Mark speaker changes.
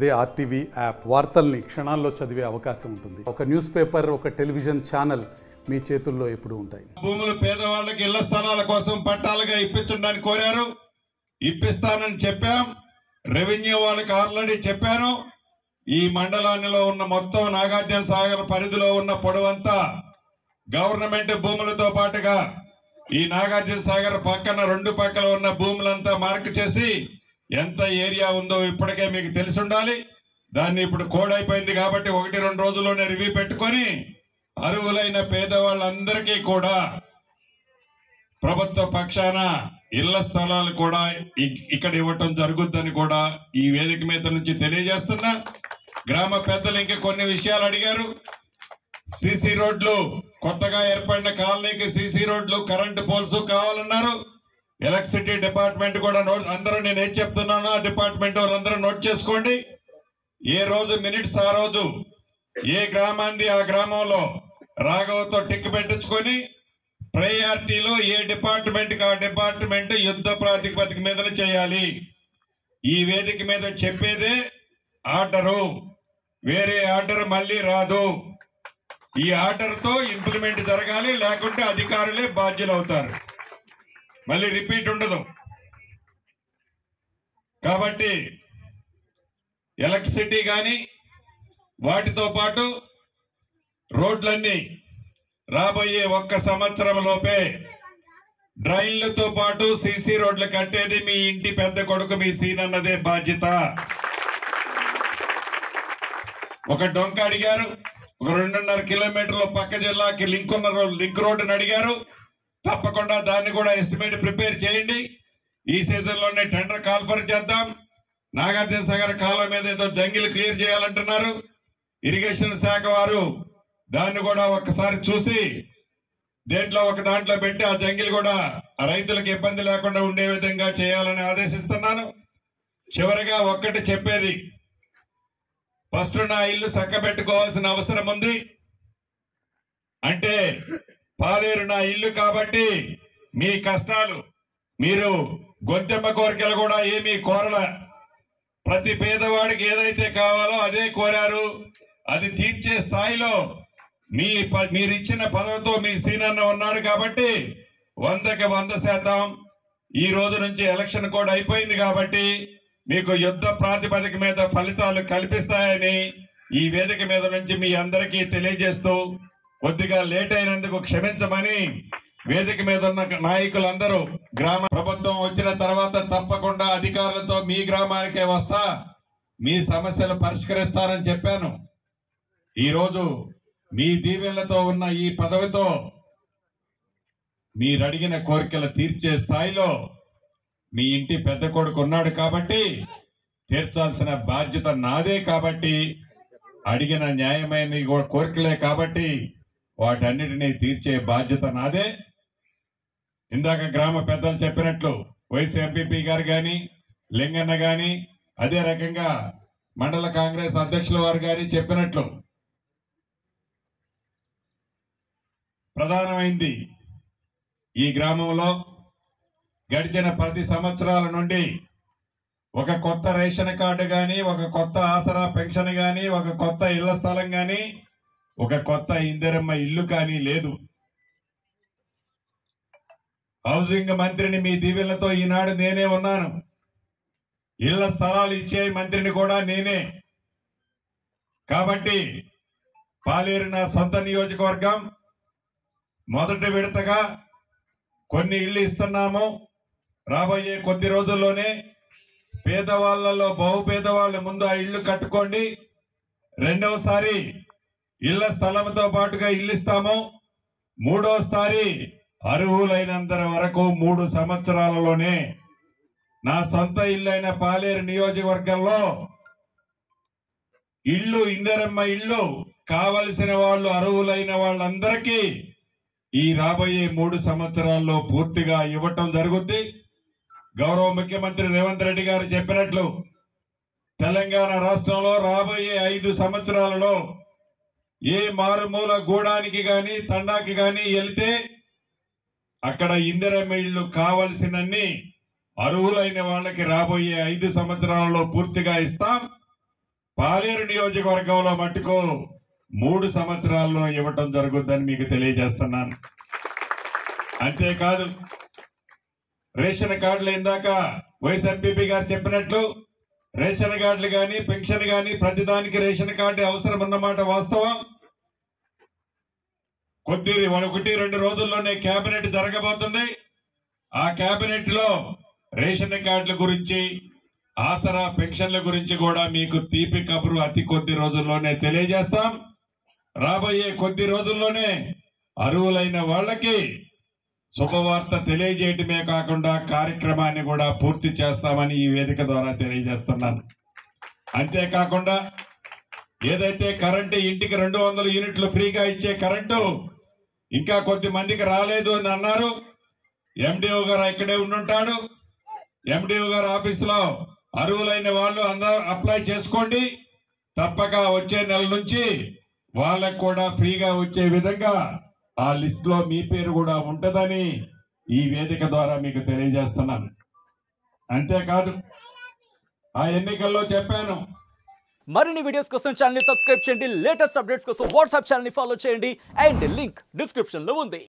Speaker 1: అదే RTV app వార్తల్ని క్షణాల్లో చదివే అవకాశం ఉంటుంది ఒక న్యూస్ పేపర్ ఒక టెలివిజన్ ఛానల్ మీ చేతుల్లో ఎప్పుడూ ఉంటాయి
Speaker 2: భూములు పేదవాళ్ళకి ఇళ్ల స్థలాల కోసం పట్టాలుగా ఇప్పించడానికి కోరారు ఇప్పిస్తానని చెప్పాం రెవెన్యూ వాళ్ళకి ఆల్రెడీ చెప్పాను ఈ మండలానిలో ఉన్న మొత్తం నాగార్జున సాగర్ పరిధిలో ఉన్న పొడవంతా గవర్నమెంట్ భూములతో పాటుగా ఈ నాగార్జున సాగర్ పక్కన రెండు పక్కల ఉన్న భూములంతా మార్క్ చేసి ఎంత ఏరియా ఉందో ఇప్పటికే మీకు తెలిసి ఉండాలి దాన్ని ఇప్పుడు కోడ్ అయిపోయింది కాబట్టి ఒకటి రెండు రోజుల్లోనే రివ్యూ పెట్టుకొని అర్హులైన పేదవాళ్ళందరికీ కూడా ప్రభుత్వ పక్షాన ఇళ్ల స్థలాలు కూడా ఇ- ఇక్కడ ఇవ్వటం జరుగుద్దని కూడా ఈ వేదిక మీద నుంచి తెలియజేస్తున్నా గ్రామ పెద్దలు ఇంకా కొన్ని విషయాలు అడిగారు సిసి రోడ్లు కొత్తగా ఏర్పడిన కాలనీకి సిసి రోడ్లు కరెంటు పోల్స్ కావాలన్నారు ఎలక్ట్రిసిటీ డిపార్ట్మెంట్ కూడా నోట్ అందరూ నేను ఏం చెప్తున్నానో ఆ డిపార్ట్మెంట్ వాళ్ళందరూ నోట్ చేసుకోండి ఏ రోజు మినిట్స్ ఆ రోజు ఏ గ్రామాంది ఆ గ్రామంలో రాఘవతో టిక్ పెట్టించుకొని ప్రయారిటీలో ఏ డిపార్ట్మెంట్ ఆ డిపార్ట్మెంట్ యుద్ధ ప్రాతిపదిక మీద చేయాలి ఈ వేదిక మీద చెప్పేదే ఆర్డరు వేరే ఆర్డర్ మళ్ళీ రాదు ఈ ఆర్డర్ తో ఇంప్లిమెంట్ జరగాలి లేకుంటే అధికారులే బాధ్యులు అవుతారు మళ్ళీ రిపీట్ ఉండదు కాబట్టి ఎలక్ట్రిసిటీ కానీ వాటితో పాటు రోడ్లన్నీ రాబోయే ఒక్క సంవత్సరం లోపే డ్రైన్లతో పాటు సీసీ రోడ్లు కట్టేది మీ ఇంటి పెద్ద కొడుకు మీ సీనన్నదే బాధ్యత ఒక డొంక అడిగారు ఒక రెండున్నర కిలోమీటర్ల పక్క జిల్లాకి లింక్ ఉన్న రో- లింక్ రోడ్డుని అడిగారు తప్పకుండా దాన్ని కూడా ఎస్టిమేట్ ప్రిపేర్ చేయండి ఈ సీజన్ లోనే టెండర్ కాల్ఫర్ చేద్దాం నాగార్జున సాగర్ కాలం మీద ఏదో జంగిల్ క్లియర్ చేయాలంటున్నారు ఇరిగేషన్ శాఖ వారు దాన్ని కూడా ఒకసారి చూసి దేంట్లో ఒక దాంట్లో పెట్టి ఆ జంగిల్ కూడా ఆ రైతులకు ఇబ్బంది లేకుండా ఉండే విధంగా చేయాలని ఆదేశిస్తున్నాను చివరిగా ఒక్కటి చెప్పేది ఫస్ట్ నా ఇల్లు చక్కబెట్టుకోవాల్సిన అవసరం ఉంది అంటే పాలేరు నా ఇల్లు కాబట్టి మీ కష్టాలు మీరు గొంతెమ్మ కోరికలు కూడా ఏమీ కోరల ప్రతి పేదవాడికి ఏదైతే కావాలో అదే కోరారు అది తీర్చే స్థాయిలో మీ ప- మీరు ఇచ్చిన పదవితో మీ సీనన్న ఉన్నాడు కాబట్టి వందకి వంద శాతం ఈ రోజు నుంచి ఎలక్షన్ కూడా అయిపోయింది కాబట్టి మీకు యుద్ధ ప్రాతిపదిక మీద ఫలితాలు కల్పిస్తాయని ఈ వేదిక మీద నుంచి మీ అందరికీ తెలియజేస్తూ కొద్దిగా లేట్ అయినందుకు క్షమించమని వేదిక మీద ఉన్న నాయకులందరూ గ్రామ ప్రభుత్వం వచ్చిన తర్వాత తప్పకుండా అధికారులతో మీ గ్రామానికే వస్తా మీ సమస్యలు పరిష్కరిస్తానని చెప్పాను ఈ రోజు మీ దీవెనలతో ఉన్న ఈ పదవితో మీరు అడిగిన కోరికలు తీర్చే స్థాయిలో మీ ఇంటి పెద్ద కొడుకు ఉన్నాడు కాబట్టి తీర్చాల్సిన బాధ్యత నాదే కాబట్టి అడిగిన న్యాయమైన కో- కోరికలే కాబట్టి వాటన్నిటినీ తీర్చే బాధ్యత నాదే ఇందాక గ్రామ పెద్దలు చెప్పినట్లు వైస్ ఎంపీపీ గారు గాని లింగన్న గాని అదే రకంగా మండల కాంగ్రెస్ అధ్యక్షుల వారు గాని చెప్పినట్లు ప్రధానమైంది ఈ గ్రామంలో గడిచిన పది సంవత్సరాల నుండి ఒక కొత్త రేషన్ కార్డు గాని ఒక కొత్త ఆసరా పెన్షన్ గాని ఒక కొత్త ఇళ్ల స్థలం గాని ఒక కొత్త ఇందిరమ్మ ఇల్లు కానీ లేదు హౌసింగ్ మంత్రిని మీ దీవెనలతో ఈనాడు నేనే ఉన్నాను ఇళ్ల స్థలాలు ఇచ్చే మంత్రిని కూడా నేనే కాబట్టి పాలేరు నా సొంత నియోజకవర్గం మొదటి విడతగా కొన్ని ఇళ్ళు ఇస్తున్నాము రాబోయే కొద్ది రోజుల్లోనే పేదవాళ్లలో బహు పేదవాళ్ళు ముందు ఆ ఇళ్ళు కట్టుకోండి రెండవసారి ఇళ్ల స్థలంతో పాటుగా ఇల్లు ఇస్తాము మూడోసారి అర్హులైనంత వరకు మూడు సంవత్సరాలలోనే నా సొంత ఇల్లైన పాలేరు నియోజకవర్గంలో ఇల్లు ఇందరమ్మ ఇల్లు కావలసిన వాళ్ళు అర్హులైన వాళ్ళందరికీ ఈ రాబోయే మూడు సంవత్సరాల్లో పూర్తిగా ఇవ్వటం జరుగుద్ది గౌరవ ముఖ్యమంత్రి రేవంత్ రెడ్డి గారు చెప్పినట్లు తెలంగాణ రాష్ట్రంలో రాబోయే ఐదు సంవత్సరాలలో ఏ మారుమూల గూడానికి గాని తండాకి గాని వెళితే అక్కడ ఇందిరమ్మ ఇళ్ళు కావలసినన్ని అర్హులైన వాళ్ళకి రాబోయే ఐదు సంవత్సరాలలో పూర్తిగా ఇస్తాం పాలేరు నియోజకవర్గంలో మట్టుకు మూడు సంవత్సరాల్లో ఇవ్వటం జరుగుద్దని మీకు తెలియజేస్తున్నాను అంతేకాదు రేషన్ కార్డులు ఇందాక వైఎస్ ఎంపీపీ గారు చెప్పినట్లు రేషన్ కార్డులు కానీ పెన్షన్ కానీ ప్రతిదానికి రేషన్ కార్డు అవసరం అన్నమాట వాస్తవం కొద్ది ఒకటి రెండు రోజుల్లోనే కేబినెట్ జరగబోతుంది ఆ కేబినెట్ లో రేషన్ కార్డుల గురించి ఆసరా పెన్షన్ల గురించి కూడా మీకు తీపి కబురు అతి కొద్ది రోజుల్లోనే తెలియజేస్తాం రాబోయే కొద్ది రోజుల్లోనే అరువులైన వాళ్ళకి శుభవార్త తెలియజేయటమే కాకుండా కార్యక్రమాన్ని కూడా పూర్తి చేస్తామని ఈ వేదిక ద్వారా తెలియజేస్తున్నాను అంతేకాకుండా ఏదైతే కరెంటు ఇంటికి రెండు వందల యూనిట్లు ఫ్రీగా ఇచ్చే కరెంటు ఇంకా కొద్ది మందికి రాలేదు అని అన్నారు ఎండిఓ గారు ఇక్కడే ఉండుంటాడు ఎండిఓ గారు ఆఫీసులో అరువులైన వాళ్ళు అందరూ అప్లై చేసుకోండి తప్పక వచ్చే నెల నుంచి వాళ్ళకు కూడా ఫ్రీగా వచ్చే విధంగా ఆ లిస్ట్ లో మీ పేరు కూడా ఉంటదని ఈ వేదిక ద్వారా మీకు తెలియజేస్తున్నాను అంతేకాదు ఆ ఎన్నికల్లో చెప్పాను
Speaker 3: మరిన్ని వీడియోస్ కోసం ఛానల్ ని సబ్స్క్రైబ్ చేయండి లేటెస్ట్ అప్డేట్స్ కోసం వాట్సాప్ ఛానల్ ని ఫాలో చేయండి అండ్ లింక్ డిస్క్రిప్షన్ లో ఉంది